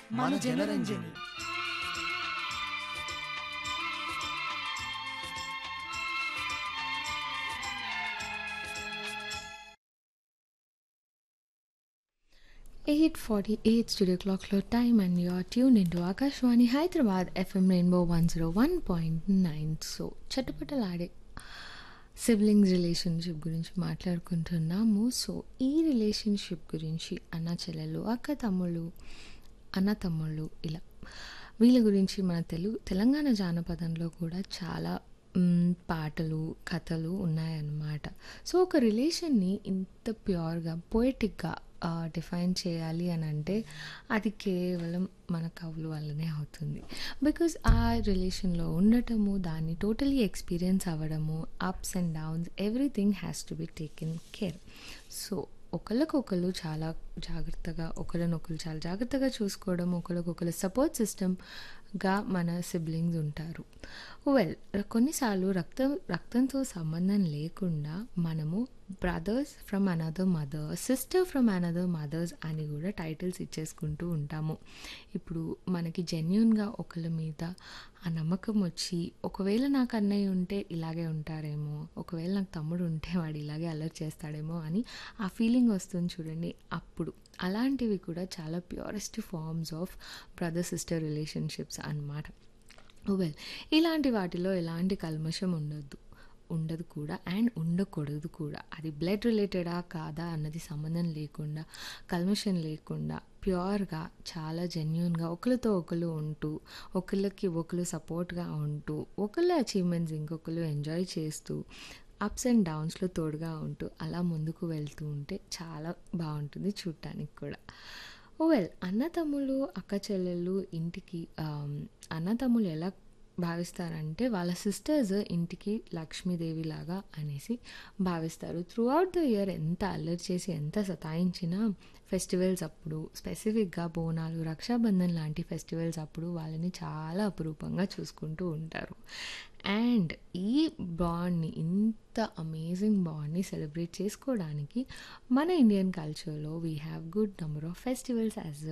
మన Janaranjani eight forty eight studio క్లాక్లో time and you're tune into Akashvani Hyderabad FM rainbow one zero one point nine so చట్టుపట్టలాడే siblings relationship గురించి మాట్లాడుకుంటున్నాము so ఈ relationship గురించి అన్న చెల్లెలు అక్క తమ్ముళ్ళు అన్న తమ్ముళ్ళు ఇలా వీళ్ళ గురించి మన తెలుగు తెలంగాణ జానపదంలో కూడా చాలా మ్, పాటలు కథలు ఉన్నాయన్నమాట సో ఒక రిలేషన్ని ఇంత ప్యూర్గా పోయిటిక్గా డిఫైన్ చేయాలి అని అంటే అది కేవలం మన కవుల వల్లనే అవుతుంది బికాజ్ ఆ రిలేషన్లో ఉండటము దాన్ని టోటలీ ఎక్స్పీరియన్స్ అవ్వడము ups and downs everything has to be taken care so ఒకరికొకరు చాలా జాగ్రత్తగా ఒకరినొకరు చాలా జాగ్రత్తగా చూసుకోవడం ఒకరికొకరు సపోర్ట్ సిస్టమ్గా మన సిబ్లింగ్స్ ఉంటారు వెల్ కొన్నిసార్లు రక్తం రక్తంతో సంబంధం లేకుండా మనము brothers from another mother sister from another mothers అని కూడా టైటిల్స్ ఇచ్చేసుకుంటూ ఉంటాము ఇప్పుడు మనకి జెన్యున్గా ఒకరి మీద ఆ నమ్మకం వచ్చి ఒకవేళ నాకు అన్నయ్య ఉంటే ఇలాగే ఉంటారేమో ఒకవేళ నాకు తమ్ముడు ఉంటే వాడు ఇలాగే అలర్ట్ చేస్తాడేమో అని ఆ ఫీలింగ్ వస్తుంది చూడండి అప్పుడు అలాంటివి కూడా చాలా purest forms of brother sister relationships అన్నమాట వెల్ ఇలాంటి వాటిలో ఎలాంటి కల్మషం ఉండొద్దు ఉండదు కూడా అండ్ ఉండకూడదు కూడా అది బ్లడ్ రిలేటెడా కాదా అన్నది సంబంధం లేకుండా కల్మషం లేకుండా ప్యూర్గా చాలా జెన్యున్గా ఒకరితో ఒకరు ఉంటూ ఒకళ్ళకి ఒకరు సపోర్ట్గా ఉంటూ ఒకళ్ళ అచీవ్మెంట్స్ ఇంకొకరు ఎంజాయ్ చేస్తూ అప్స్ అండ్ డౌన్స్లో తోడుగా ఉంటూ అలా ముందుకు వెళ్తూ ఉంటే చాలా బాగుంటుంది చూడటానికి కూడా వెల్ అన్న తమ్ముళ్ళు అక్క చెల్లెళ్ళు ఇంటికి ఆమ్, అన్న తమ్ముళ్ళు ఎలా భావిస్తారంటే వాళ్ళ సిస్టర్స్ ఇంటికి లక్ష్మీదేవి లాగా అనేసి భావిస్తారు త్రూ అవుట్ ద ఇయర్ ఎంత అల్లరి చేసి ఎంత సతాయించినా ఫెస్టివల్స్ అప్పుడు స్పెసిఫిక్గా బోనాలు రక్షాబంధన్ లాంటి ఫెస్టివల్స్ అప్పుడు వాళ్ళని చాలా అపురూపంగా చూసుకుంటూ ఉంటారు అండ్ ఈ బాండ్ని ఇంత అమేజింగ్ బాండ్ని సెలబ్రేట్ చేసుకోవడానికి మన ఇండియన్ కల్చర్లో we have good number of festivals as